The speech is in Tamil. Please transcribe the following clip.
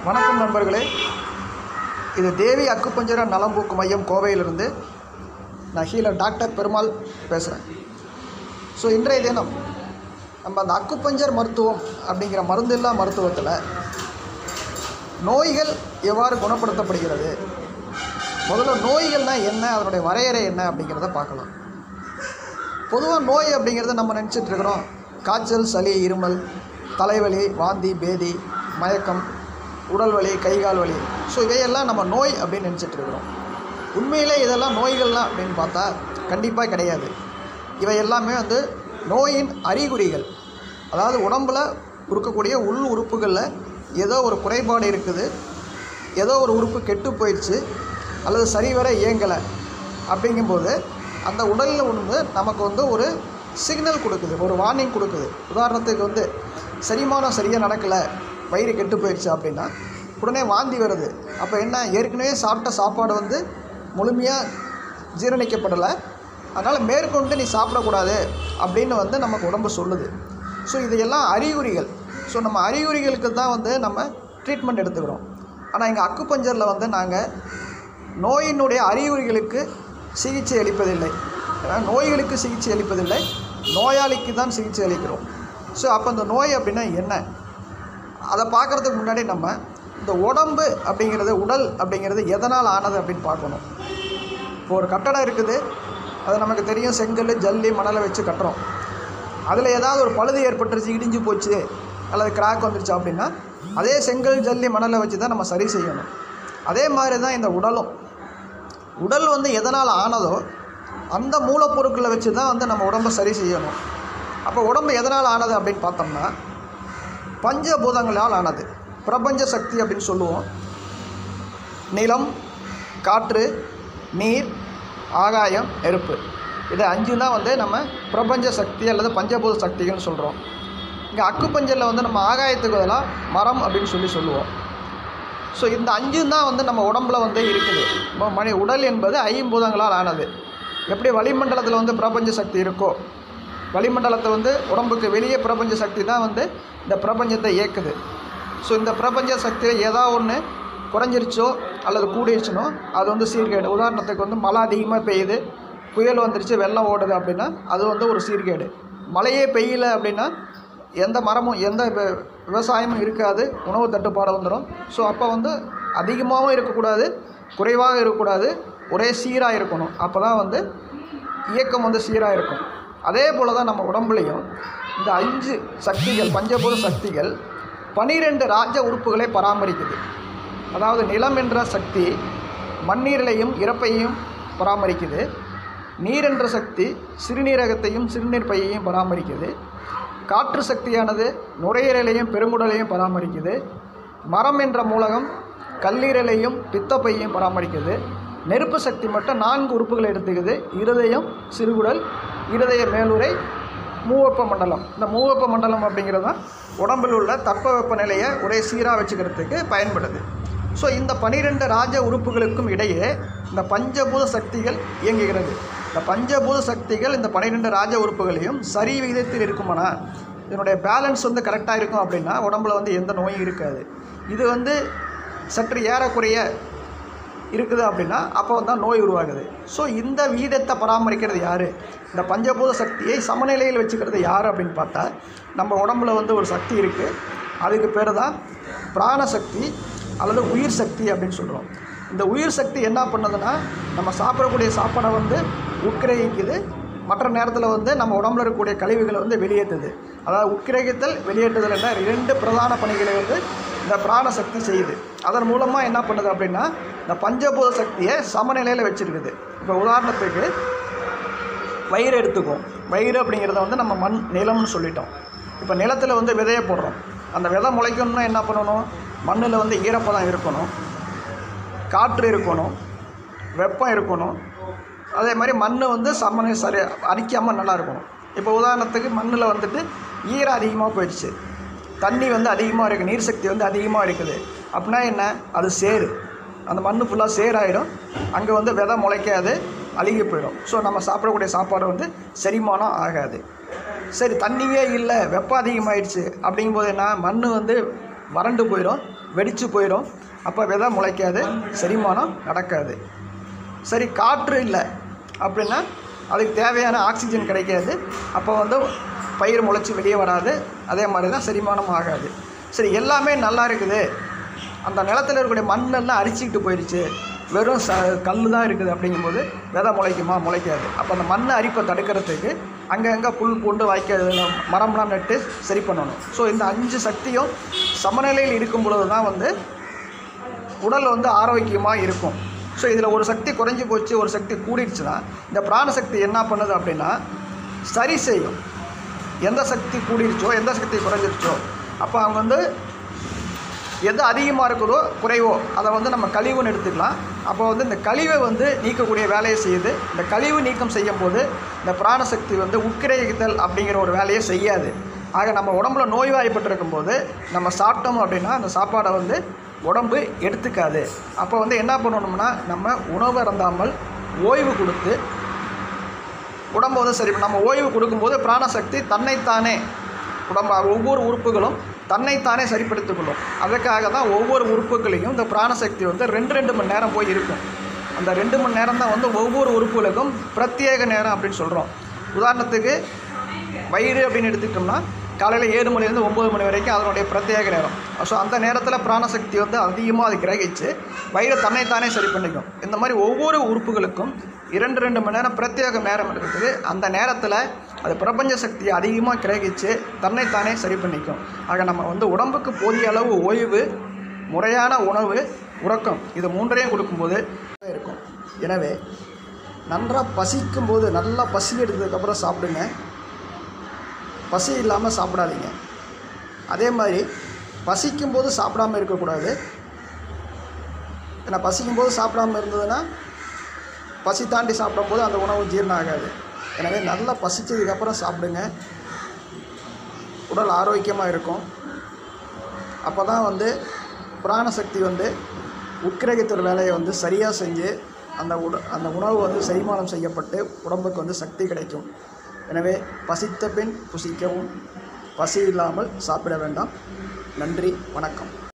வணக்கம் நண்பர்களே இது தேவி அக்குப்பஞ்சர நலம்பூக்கு மையம் கோவையிலிருந்து நான் ஹீலர் டாக்டர் பெருமாள் பேசுகிறேன் ஸோ இன்றைய தினம் நம்ம அந்த அக்குப்பஞ்சர் மருத்துவம் அப்படிங்கிற மருந்தில்லா மருத்துவத்தில் நோய்கள் எவ்வாறு குணப்படுத்தப்படுகிறது முதல்ல நோய்கள்னால் என்ன அதனுடைய வரையறை என்ன அப்படிங்கிறத பார்க்கலாம் பொதுவாக நோய் அப்படிங்கிறத நம்ம நினச்சிட்டு இருக்கிறோம் காய்ச்சல் சளி இருமல் தலைவலி வாந்தி பேதி மயக்கம் உடல் வலி கை கால் வலி ஸோ இவையெல்லாம் நம்ம நோய் அப்படின்னு நினச்சிட்டு இருக்கிறோம் உண்மையிலே இதெல்லாம் நோய்கள்லாம் அப்படின்னு பார்த்தா கண்டிப்பாக கிடையாது இவை எல்லாமே வந்து நோயின் அறிகுறிகள் அதாவது உடம்புல இருக்கக்கூடிய உள் உறுப்புகளில் ஏதோ ஒரு குறைபாடு இருக்குது ஏதோ ஒரு உறுப்பு கெட்டு போயிடுச்சு அல்லது சரிவர இயங்கலை அப்படிங்கும்போது அந்த உடலில் வந்து நமக்கு வந்து ஒரு சிக்னல் கொடுக்குது ஒரு வார்னிங் கொடுக்குது உதாரணத்துக்கு வந்து செரிமானம் சரியாக நடக்கலை வயிறு கெட்டு போயிடுச்சு அப்படின்னா உடனே வாந்தி வருது அப்போ என்ன ஏற்கனவே சாப்பிட்ட சாப்பாடு வந்து முழுமையாக ஜீரணிக்கப்படலை அதனால் மேற்கொண்டு நீ சாப்பிடக்கூடாது அப்படின்னு வந்து நமக்கு உடம்பு சொல்லுது ஸோ இதையெல்லாம் அறிகுறிகள் ஸோ நம்ம அறிகுறிகளுக்கு தான் வந்து நம்ம ட்ரீட்மெண்ட் எடுத்துக்கிறோம் ஆனால் எங்கள் அக்குப்பஞ்சரில் வந்து நாங்கள் நோயினுடைய அறிகுறிகளுக்கு சிகிச்சை அளிப்பதில்லை ஏன்னா நோய்களுக்கு சிகிச்சை அளிப்பதில்லை நோயாளிக்கு தான் சிகிச்சை அளிக்கிறோம் ஸோ அப்போ இந்த நோய் அப்படின்னா என்ன அதை பார்க்குறதுக்கு முன்னாடி நம்ம இந்த உடம்பு அப்படிங்கிறது உடல் அப்படிங்கிறது எதனால் ஆனது அப்படின்னு பார்க்கணும் இப்போ ஒரு கட்டடம் இருக்குது அது நமக்கு தெரியும் செங்கல் ஜல்லி மணலை வச்சு கட்டுறோம் அதில் ஏதாவது ஒரு பழுது ஏற்பட்டுருச்சு இடிஞ்சு போச்சு அல்லது கிராக் வந்துருச்சு அப்படின்னா அதே செங்கல் ஜல்லி மணலை வச்சு தான் நம்ம சரி செய்யணும் அதே மாதிரி தான் இந்த உடலும் உடல் வந்து எதனால் ஆனதோ அந்த மூலப்பொருட்களை வச்சு தான் வந்து நம்ம உடம்பை சரி செய்யணும் அப்போ உடம்பு எதனால் ஆனது அப்படின்னு பார்த்தோம்னா பஞ்சபூதங்களால் ஆனது பிரபஞ்ச சக்தி அப்படின்னு சொல்லுவோம் நிலம் காற்று நீர் ஆகாயம் நெருப்பு இது அஞ்சு தான் வந்து நம்ம பிரபஞ்ச சக்தி அல்லது பஞ்சபூத சக்திகள்னு சொல்கிறோம் இங்கே அக்குப்பஞ்சரில் வந்து நம்ம ஆகாயத்துக்கு பதிலாக மரம் அப்படின்னு சொல்லி சொல்லுவோம் ஸோ இந்த அஞ்சும் தான் வந்து நம்ம உடம்புல வந்து இருக்குது நம்ம மனி உடல் என்பது ஐம்பூதங்களால் ஆனது எப்படி வளிமண்டலத்தில் வந்து பிரபஞ்ச சக்தி இருக்கோ வளிமண்டலத்தை வந்து உடம்புக்கு வெளியே பிரபஞ்ச சக்தி தான் வந்து இந்த பிரபஞ்சத்தை இயக்குது ஸோ இந்த பிரபஞ்ச சக்தியில் ஏதாவது ஒன்று குறைஞ்சிருச்சோ அல்லது கூடிருச்சுனோ அது வந்து சீர்கேடு உதாரணத்துக்கு வந்து மழை அதிகமாக பெய்யுது புயல் வந்துருச்சு வெள்ளம் ஓடுது அப்படின்னா அது வந்து ஒரு சீர்கேடு மழையே பெய்யல அப்படின்னா எந்த மரமும் எந்த வி- விவசாயமும் இருக்காது உணவு தட்டுப்பாடு வந்துடும் ஸோ அப்போ வந்து அதிகமாகவும் இருக்கக்கூடாது குறைவாக இருக்கக்கூடாது ஒரே சீராக இருக்கணும் அப்போ தான் வந்து இயக்கம் வந்து சீராக இருக்கும் அதே போல் தான் நம்ம உடம்புலையும் இந்த அஞ்சு சக்திகள் பஞ்சபூத சக்திகள் பனிரெண்டு ராஜ உறுப்புகளை பராமரிக்குது அதாவது நிலம் என்ற சக்தி மண்ணீரலையும் இறப்பையும் பராமரிக்குது நீர் என்ற சக்தி சிறுநீரகத்தையும் சிறுநீர் பையையும் பராமரிக்குது காற்று சக்தியானது நுரையீரலையும் பெருங்குடலையும் பராமரிக்குது மரம் என்ற மூலகம் கல்லீரலையும் பித்தப்பையையும் பராமரிக்குது நெருப்பு சக்தி மட்டும் நான்கு உறுப்புகளை எடுத்துக்குது இருதயம் சிறுகுடல் இருதய மேலுறை மூவெப்ப மண்டலம் இந்த மூவெப்ப மண்டலம் அப்படிங்கிறது தான் உடம்பில் உள்ள தட்பவெப்ப நிலையை ஒரே சீராக வச்சுக்கிறதுக்கு பயன்படுது ஸோ இந்த பனிரெண்டு ராஜ உறுப்புகளுக்கும் இடையே இந்த பஞ்சபூத சக்திகள் இயங்குகிறது இந்த பஞ்சபூத சக்திகள் இந்த பன்னிரெண்டு ராஜ உறுப்புகளையும் சரி விகிதத்தில் இருக்குமானா இதனுடைய பேலன்ஸ் வந்து கரெக்டாக இருக்கும் அப்படின்னா உடம்புல வந்து எந்த நோயும் இருக்காது இது வந்து சற்று ஏறக்குறைய இருக்குது அப்படின்னா அப்போ தான் நோய் உருவாகுது ஸோ இந்த வீதத்தை பராமரிக்கிறது யார் இந்த பஞ்சபூத சக்தியை சமநிலையில் வச்சுக்கிறது யார் அப்படின்னு பார்த்தா நம்ம உடம்புல வந்து ஒரு சக்தி இருக்குது அதுக்கு பேர் தான் பிராணசக்தி அல்லது உயிர் சக்தி அப்படின்னு சொல்கிறோம் இந்த உயிர் சக்தி என்ன பண்ணுதுன்னா நம்ம சாப்பிடக்கூடிய சாப்பாடை வந்து உட்கிரகிக்குது மற்ற நேரத்தில் வந்து நம்ம உடம்புல இருக்கக்கூடிய கழிவுகளை வந்து வெளியேற்றுது அதாவது உட்கிரகித்தல் வெளியேற்றுதல் என்ற இரண்டு பிரதான பணிகளை வந்து இந்த பிராணசக்தி செய்யுது அதன் மூலமாக என்ன பண்ணுது அப்படின்னா இந்த பஞ்சபூத சக்தியை சமநிலையில் வச்சுருக்குது இப்போ உதாரணத்துக்கு வயிறு எடுத்துக்குவோம் வயிறு அப்படிங்கிறத வந்து நம்ம மண் நிலம்னு சொல்லிட்டோம் இப்போ நிலத்தில் வந்து விதையை போடுறோம் அந்த விதை முளைக்கணும்னா என்ன பண்ணணும் மண்ணில் வந்து ஈரப்பதம் இருக்கணும் காற்று இருக்கணும் வெப்பம் இருக்கணும் அதே மாதிரி மண் வந்து சமநிலை சரி அரிக்காமல் நல்லா இருக்கணும் இப்போ உதாரணத்துக்கு மண்ணில் வந்துட்டு ஈரம் அதிகமாக போயிடுச்சு தண்ணி வந்து அதிகமாக இருக்குது நீர் சக்தி வந்து அதிகமாக இருக்குது அப்படின்னா என்ன அது சேரு அந்த மண் ஃபுல்லாக சேராயிடும் அங்கே வந்து விதை முளைக்காது அழுகி போயிடும் ஸோ நம்ம சாப்பிடக்கூடிய சாப்பாடு வந்து செரிமானம் ஆகாது சரி தண்ணியே இல்லை வெப்பம் அதிகமாயிடுச்சு அப்படிங்கும்போது என்ன மண் வந்து வறண்டு போயிடும் வெடித்து போயிடும் அப்போ விதை முளைக்காது செரிமானம் நடக்காது சரி காற்று இல்லை அப்படின்னா அதுக்கு தேவையான ஆக்சிஜன் கிடைக்காது அப்போ வந்து பயிர் முளைச்சி வெளியே வராது அதே மாதிரி தான் செரிமானம் ஆகாது சரி எல்லாமே நல்லா இருக்குது அந்த நிலத்தில் இருக்கக்கூடிய மண்ணெல்லாம் அரிச்சிக்கிட்டு போயிடுச்சு வெறும் ச கல் தான் இருக்குது அப்படிங்கும்போது விதை முளைக்குமா முளைக்காது அப்போ அந்த மண்ணை அரிப்பை தடுக்கிறதுக்கு அங்கங்கே புல் பூண்டு வாய்க்காது மரம்லாம் நட்டு சரி பண்ணணும் ஸோ இந்த அஞ்சு சக்தியும் சமநிலையில் இருக்கும் பொழுது தான் வந்து உடல் வந்து ஆரோக்கியமாக இருக்கும் ஸோ இதில் ஒரு சக்தி குறைஞ்சி போச்சு ஒரு சக்தி கூடிடுச்சுன்னா இந்த பிராணசக்தி என்ன பண்ணுது அப்படின்னா சரி செய்யும் எந்த சக்தி கூடிருச்சோ எந்த சக்தி குறைஞ்சிருச்சோ அப்போ அவங்க வந்து எது அதிகமாக இருக்குதோ குறைவோ அதை வந்து நம்ம கழிவுன்னு எடுத்துக்கலாம் அப்போ வந்து இந்த கழிவை வந்து நீக்கக்கூடிய வேலையை செய்யுது இந்த கழிவு நீக்கம் செய்யும் போது இந்த பிராணசக்தி வந்து உட்கிரகித்தல் அப்படிங்கிற ஒரு வேலையை செய்யாது ஆக நம்ம உடம்புல நோய்வாய்ப்பட்டிருக்கும் போது நம்ம சாப்பிட்டோம் அப்படின்னா அந்த சாப்பாடை வந்து உடம்பு எடுத்துக்காது அப்போ வந்து என்ன பண்ணணும்னா நம்ம உணவு அருந்தாமல் ஓய்வு கொடுத்து உடம்பு வந்து சரி நம்ம ஓய்வு கொடுக்கும்போது பிராணசக்தி தன்னைத்தானே உடம்பு ஒவ்வொரு உறுப்புகளும் தன்னைத்தானே சரிப்படுத்திக் கொள்ளும் அதுக்காக தான் ஒவ்வொரு உறுப்புகளையும் இந்த பிராணசக்தி வந்து ரெண்டு ரெண்டு மணி நேரம் போய் இருக்கும் அந்த ரெண்டு மணி நேரம் தான் வந்து ஒவ்வொரு உறுப்புகளுக்கும் பிரத்யேக நேரம் அப்படின்னு சொல்கிறோம் உதாரணத்துக்கு வயிறு அப்படின்னு எடுத்துக்கிட்டோம்னா காலையில் ஏழு மணிலேருந்து ஒம்பது மணி வரைக்கும் அதனுடைய பிரத்யேக நேரம் ஸோ அந்த நேரத்தில் பிராணசக்தி வந்து அதிகமாக அது கிரகிச்சு வயிறு தன்னைத்தானே சரி பண்ணிக்கும் இந்த மாதிரி ஒவ்வொரு உறுப்புகளுக்கும் இரண்டு ரெண்டு மணி நேரம் பிரத்யேக நேரம் இருக்குது அந்த நேரத்தில் அது பிரபஞ்ச சக்தியை அதிகமாக கிரகிச்சு தன்னைத்தானே சரி பண்ணிக்கும் ஆக நம்ம வந்து உடம்புக்கு போதிய அளவு ஓய்வு முறையான உணவு உறக்கம் இது மூன்றையும் கொடுக்கும்போது இருக்கும் எனவே நன்றாக பசிக்கும் போது நல்லா பசி எடுத்ததுக்கப்புறம் சாப்பிடுங்க பசி இல்லாமல் சாப்பிடாதீங்க அதே மாதிரி பசிக்கும்போது சாப்பிடாம இருக்கக்கூடாது ஏன்னா பசிக்கும்போது சாப்பிடாம இருந்ததுன்னா பசி தாண்டி சாப்பிடும்போது அந்த உணவு ஜீரணம் ஆகாது எனவே நல்லா பசிச்சதுக்கப்புறம் சாப்பிடுங்க உடல் ஆரோக்கியமாக இருக்கும் அப்போ தான் வந்து பிராணசக்தி வந்து உட்கிரகித்தல் வேலையை வந்து சரியாக செஞ்சு அந்த உட அந்த உணவு வந்து செரிமானம் செய்யப்பட்டு உடம்புக்கு வந்து சக்தி கிடைக்கும் எனவே பசித்த பின் புசிக்கவும் பசி இல்லாமல் சாப்பிட வேண்டாம் நன்றி வணக்கம்